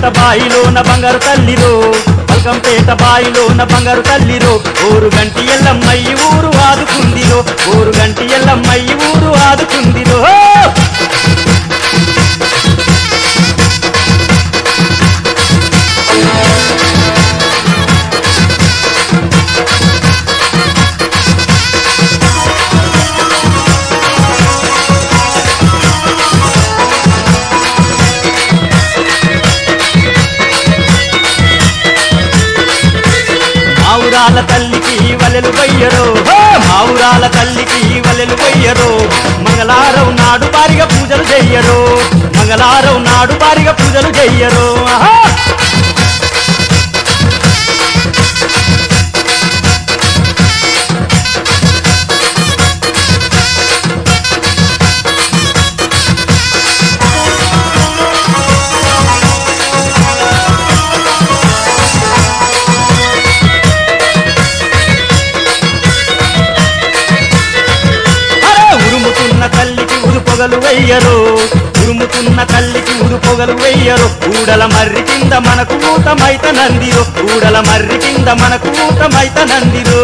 బల్కంపేట బాయిలోన బంగారు తల్లిరో బల్కంపేట బాయిలోన బంగారు తల్లిరో ఊరు గంటి ఎల్లమ్మయ్యి ఊరు ఆదుకుందిరో ఊరు గంటి ఎల్లమ్మయ్యి ఊరు ఆదుకుందిరో మావురాల తల్లికి వలెలు వయ్యరో హో! మావురాల తల్లికి వలెలు వయ్యరో మంగళారం నాడు బారిగా పూజలు చెయ్యరో మంగళారం నాడు బారిగా పూజలు చెయ్యరో ఆహా! అరే ఉరుముతున్న తల్లికి ఉరు పొగలు వెయ్యరు ఉరుముతున్న తల్లికి ఉరు పొగలు వెయ్యరు ఊడల మర్రి కింద మనకు ఊతమైత నందిరో ఊడల మర్రి కింద మనకు ఊతమైత నందిరో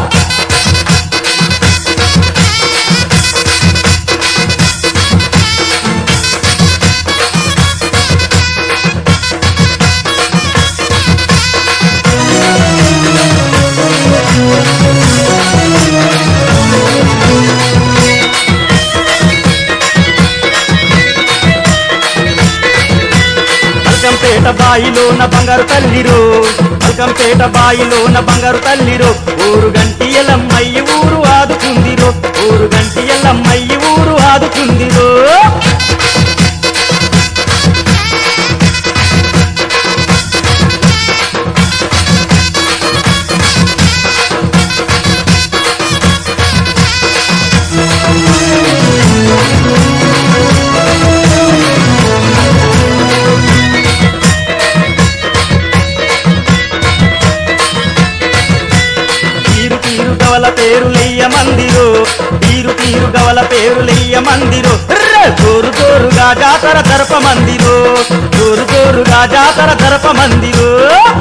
బల్కంపేట బాయిలోన బంగారు తల్లిరో బల్కంపేట బాయిలోన బంగారు తల్లిరో ఊరు గంటి ఎల్లమ్మయ్యి ఊరు ఆదుకుందిరో ఊరు గంటి ఎల్లమ్మయ్యి ఊరు ఆదుకుందిరో తీరు తీరు గవల పేరులెయ్య మందిరు తీరు తీరు గవల పేరులెయ్య మందిరు ర్రె! జోరు జోరుగా జాతర జరప మందిరు జోరు జోరుగా జాతర జరప మందిరు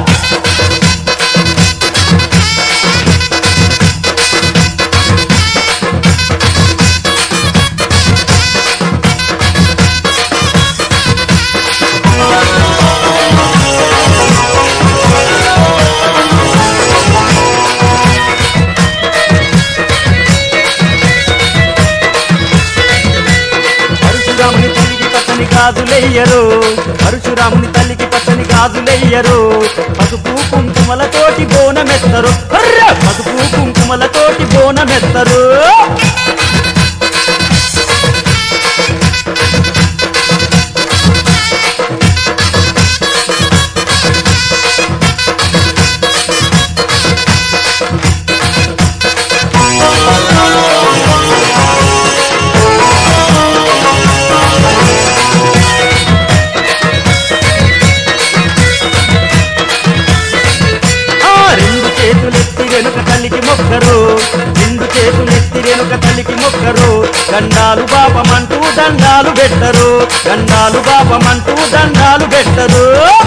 పరశురాముని తల్లికి పచ్చని గాజులెయ్యరు పరశురాముని తల్లికి పచ్చని గాజులెయ్యరు పసుపు కుంకుమలతోటి బోనమెత్తరు హర్ర! పసుపు కుంకుమలతోటి బోనమెత్తరు ఆ రెండు చేతులెత్తి వెనుక తల్లికి మొక్కరు రెండు చేతులెత్తి వెనుక తల్లికి మొక్కరు దండాలు బాపమంటూ దండాలు పెట్టరు దండాలు బాపమంటూ దండాలు పెట్టరు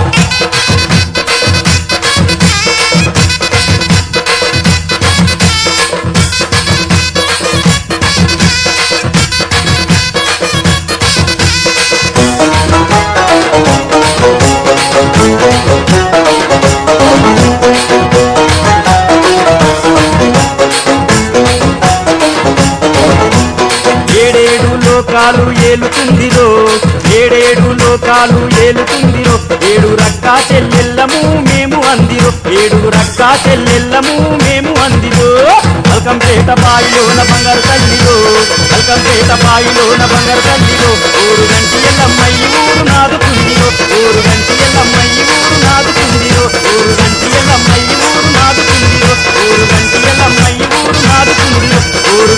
ఏడేడు లోకాలు ఏలుతుందిరో ఏడేడు లోకాలు ఏలుతుందిరో ఏడు రక్కా చెల్లెల్లము మేము అందిరో ఏడు రక్కా చెల్లెల్లము మేము అందిరో అల్కంపేట బాయిలోన బంగారు తల్లిలో అల్కంపేట బాయిలోన బంగారు తల్లిలో ఊరు గంటి ఎల్లమ్మయ్యి ఊరు నాదుకుందిరో ఊరు గంటి ఎల్లమ్మయ్యి ఊరు నాదుకుందిరో ఊరు గంటి ఎల్లమ్మయ్యి ఊరు నాదుకుందిరో ఊరు గంటి ఎల్లమ్మయ్యి ఊరు నాదుకుందిరో ఊరు